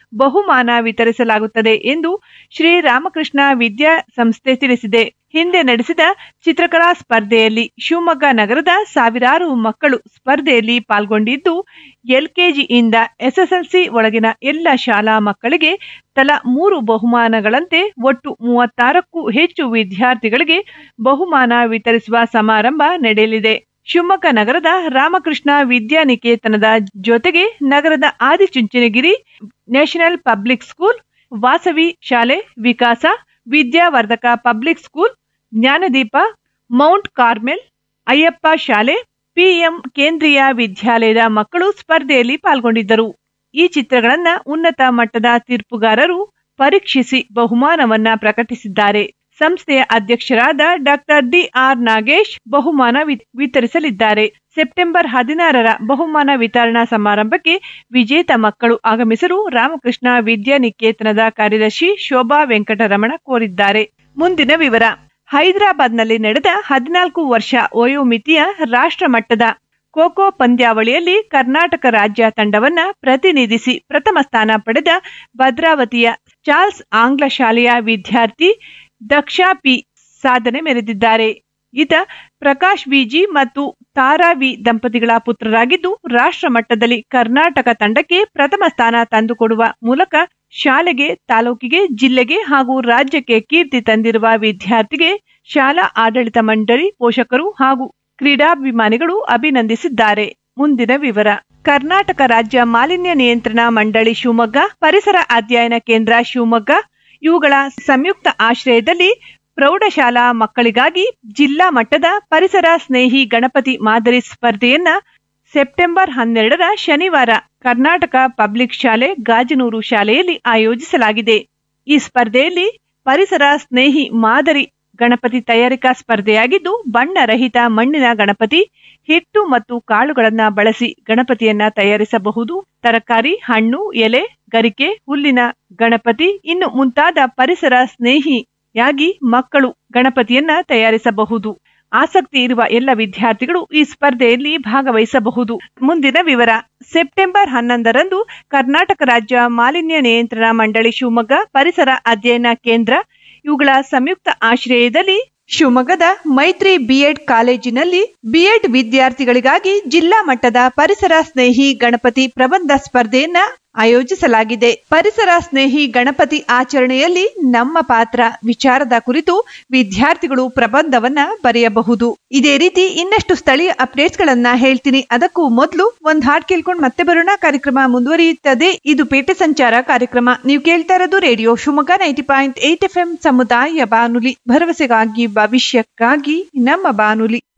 ಬಹುಮಾನ ವಿತರಿಸಲಾಗುತ್ತದೆ ಎಂದು ಶ್ರೀರಾಮಕೃಷ್ಣ ವಿದ್ಯಾ ಸಂಸ್ಥೆ ತಿಳಿಸಿದೆ ಹಿಂದೆ ನಡೆಸಿದ ಚಿತ್ರಕಲಾ ಸ್ಪರ್ಧೆಯಲ್ಲಿ ಶಿವಮೊಗ್ಗ ನಗರದ ಸಾವಿರಾರು ಮಕ್ಕಳು ಸ್ಪರ್ಧೆಯಲ್ಲಿ ಪಾಲ್ಗೊಂಡಿದ್ದು ಎಲ್ಕೆಜಿಯಿಂದ ಎಸ್ಎಸ್ಎಲ್ಸಿ ಒಳಗಿನ ಎಲ್ಲ ಶಾಲಾ ಮಕ್ಕಳಿಗೆ ತಲಾ ಮೂರು ಬಹುಮಾನಗಳಂತೆ ಒಟ್ಟು ಮೂವತ್ತಾರಕ್ಕೂ ಹೆಚ್ಚು ವಿದ್ಯಾರ್ಥಿಗಳಿಗೆ ಬಹುಮಾನ ವಿತರಿಸುವ ಸಮಾರಂಭ ನಡೆಯಲಿದೆ ಶಿವಮೊಗ್ಗ ನಗರದ ರಾಮಕೃಷ್ಣ ವಿದ್ಯಾನಿಕೇತನದ ಜೊತೆಗೆ ನಗರದ Adichunchanagiri national public school Vasavi ಶಾಲೆ Vikasa Vidyavardhaka public school Jnanadeepa mount Carmel Ayyappa ಶಾಲೆ ಪಿಎಂ ಕೇಂದ್ರೀಯ ವಿದ್ಯಾಲಯದ ಮಕ್ಕಳು ಸ್ಪರ್ಧೆಯಲ್ಲಿ ಪಾಲ್ಗೊಂಡಿದ್ದರು ಈ ಚಿತ್ರಗಳನ್ನ ಉನ್ನತ ಮಟ್ಟದ ತೀರ್ಪುಗಾರರು ಪರೀಕ್ಷಿಸಿ ಬಹುಮಾನವನ್ನ ಪ್ರಕಟಿಸಿದ್ದಾರೆ ಸಂಸ್ಥೆಯ ಅಧ್ಯಕ್ಷರಾದ ಡಾಕ್ಟರ್ ಡಿಆರ್ ನಾಗೇಶ್ ಬಹುಮಾನ ವಿ- ವಿತರಿಸಲಿದ್ದಾರೆ ಸೆಪ್ಟೆಂಬರ್ ಹದಿನಾರರ ಬಹುಮಾನ ವಿತರಣಾ ಸಮಾರಂಭಕ್ಕೆ ವಿಜೇತ ಮಕ್ಕಳು ಆಗಮಿಸಲು ರಾಮಕೃಷ್ಣ ವಿದ್ಯಾನಿಕೇತನದ ಕಾರ್ಯದರ್ಶಿ ಶೋಭಾ ವೆಂಕಟರಮಣ ಕೋರಿದ್ದಾರೆ ಮುಂದಿನ ವಿವರ ಹೈದರಾಬಾದ್ನಲ್ಲಿ ನಡೆದ ಹದಿನಾಲ್ಕು ವರ್ಷ ವಯೋಮಿತಿಯ ರಾಷ್ಟ್ರ ಮಟ್ಟದ ಖೋಖೋ ಪಂದ್ಯಾವಳಿಯಲ್ಲಿ ಕರ್ನಾಟಕ ರಾಜ್ಯ ತಂಡವನ್ನ ಪ್ರತಿನಿಧಿಸಿ ಪ್ರಥಮ ಸ್ಥಾನ ಪಡೆದ ಭದ್ರಾವತಿಯ ಚಾರ್ಲ್ಸ್ ಆಂಗ್ಲ ಶಾಲೆಯ ವಿದ್ಯಾರ್ಥಿ ದಕ್ಷಾ ಪಿ ಸಾಧನೆ ಮೆರೆದಿದ್ದಾರೆ ಈತ ಪ್ರಕಾಶ್ ವಿಜಿ ಮತ್ತು ತಾರಾ ವಿ ದಂಪತಿಗಳ ಪುತ್ರರಾಗಿದ್ದು ರಾಷ್ಟ್ರ ಮಟ್ಟದಲ್ಲಿ ಕರ್ನಾಟಕ ತಂಡಕ್ಕೆ ಪ್ರಥಮ ಸ್ಥಾನ ತಂದುಕೊಡುವ ಮೂಲಕ ಶಾಲೆಗೆ ತಾಲೂಕಿಗೆ ಜಿಲ್ಲೆಗೆ ಹಾಗೂ ರಾಜ್ಯಕ್ಕೆ ಕೀರ್ತಿ ತಂದಿರುವ ವಿದ್ಯಾರ್ಥಿಗೆ ಶಾಲಾ ಆಡಳಿತ ಮಂಡಳಿ ಪೋಷಕರು ಹಾಗೂ ಕ್ರೀಡಾಭಿಮಾನಿಗಳು ಅಭಿನಂದಿಸಿದ್ದಾರೆ ಮುಂದಿನ ವಿವರ ಕರ್ನಾಟಕ ರಾಜ್ಯ ಮಾಲಿನ್ಯ ನಿಯಂತ್ರಣ ಮಂಡಳಿ ಶಿವಮೊಗ್ಗ ಪರಿಸರ ಅಧ್ಯಯನ ಕೇಂದ್ರ ಶಿವಮೊಗ್ಗ ಇವುಗಳ ಸಂಯುಕ್ತ ಆಶ್ರಯದಲ್ಲಿ ಪ್ರೌಢಶಾಲಾ ಮಕ್ಕಳಿಗಾಗಿ ಜಿಲ್ಲಾ ಮಟ್ಟದ ಪರಿಸರ ಸ್ನೇಹಿ ಗಣಪತಿ ಮಾದರಿ ಸ್ಪರ್ಧೆಯನ್ನ ಸೆಪ್ಟೆಂಬರ್ ಹನ್ನೆರಡರ ಶನಿವಾರ ಕರ್ನಾಟಕ ಪಬ್ಲಿಕ್ ಶಾಲೆ ಗಾಜನೂರು ಶಾಲೆಯಲ್ಲಿ ಆಯೋಜಿಸಲಾಗಿದೆ ಈ ಸ್ಪರ್ಧೆಯಲ್ಲಿ ಪರಿಸರ ಸ್ನೇಹಿ ಮಾದರಿ ಗಣಪತಿ ತಯಾರಿಕಾ ಸ್ಪರ್ಧೆಯಾಗಿದ್ದು ಬಣ್ಣರಹಿತ ಮಣ್ಣಿನ ಗಣಪತಿ ಹಿಟ್ಟು ಮತ್ತು ಕಾಳುಗಳನ್ನ ಬಳಸಿ ಗಣಪತಿಯನ್ನ ತಯಾರಿಸಬಹುದು ತರಕಾರಿ ಹಣ್ಣು ಎಲೆ ಗರಿಕೆ ಹುಲ್ಲಿನ ಗಣಪತಿ ಇನ್ನು ಮುಂತಾದ ಪರಿಸರ ಸ್ನೇಹಿಯಾಗಿ ಮಕ್ಕಳು ಗಣಪತಿಯನ್ನ ತಯಾರಿಸಬಹುದು ಆಸಕ್ತಿ ಇರುವ ಎಲ್ಲ ವಿದ್ಯಾರ್ಥಿಗಳು ಈ ಸ್ಪರ್ಧೆಯಲ್ಲಿ ಭಾಗವಹಿಸಬಹುದು ಮುಂದಿನ ವಿವರ ಸೆಪ್ಟೆಂಬರ್ ಹನ್ನೊಂದರಂದು ಕರ್ನಾಟಕ ರಾಜ್ಯ ಮಾಲಿನ್ಯ ನಿಯಂತ್ರಣ ಮಂಡಳಿ ಶಿವಮೊಗ್ಗ ಪರಿಸರ ಅಧ್ಯಯನ ಕೇಂದ್ರ ಇವುಗಳ ಸಂಯುಕ್ತ ಆಶ್ರಯದಲ್ಲಿ ಶಿವಮೊಗ್ಗದ ಮೈತ್ರಿ ಬಿಎಡ್ ಕಾಲೇಜಿನಲ್ಲಿ ಬಿಎಡ್ ವಿದ್ಯಾರ್ಥಿಗಳಿಗಾಗಿ ಜಿಲ್ಲಾ ಮಟ್ಟದ ಪರಿಸರ ಸ್ನೇಹಿ ಗಣಪತಿ ಪ್ರಬಂಧ ಸ್ಪರ್ಧೆಯನ್ನ ಆಯೋಜಿಸಲಾಗಿದೆ ಪರಿಸರ ಸ್ನೇಹಿ ಗಣಪತಿ ಆಚರಣೆಯಲ್ಲಿ ನಮ್ಮ ಪಾತ್ರ ವಿಚಾರದ ಕುರಿತು ವಿದ್ಯಾರ್ಥಿಗಳು ಪ್ರಬಂಧವನ್ನ ಬರೆಯಬಹುದು ಇದೇ ರೀತಿ ಇನ್ನಷ್ಟು ಸ್ಥಳೀಯ ಅಪ್ಡೇಟ್ಸ್ ಗಳನ್ನ ಹೇಳ್ತೀನಿ ಅದಕ್ಕೂ ಮೊದಲು ಒಂದ್ ಹಾಡ್ ಕೇಳ್ಕೊಂಡು ಮತ್ತೆ ಬರೋಣ ಕಾರ್ಯಕ್ರಮ ಮುಂದುವರಿಯುತ್ತದೆ ಇದು ಪೇಟೆ ಸಂಚಾರ ಕಾರ್ಯಕ್ರಮ ನೀವು ಕೇಳ್ತಾ ಇರೋದು radio Shivamogga ninety point eight F M ಸಮುದಾಯ ಬಾನುಲಿ ಭರವಸೆಗಾಗಿ ಭವಿಷ್ಯಕ್ಕಾಗಿ ನಮ್ಮ ಬಾನುಲಿ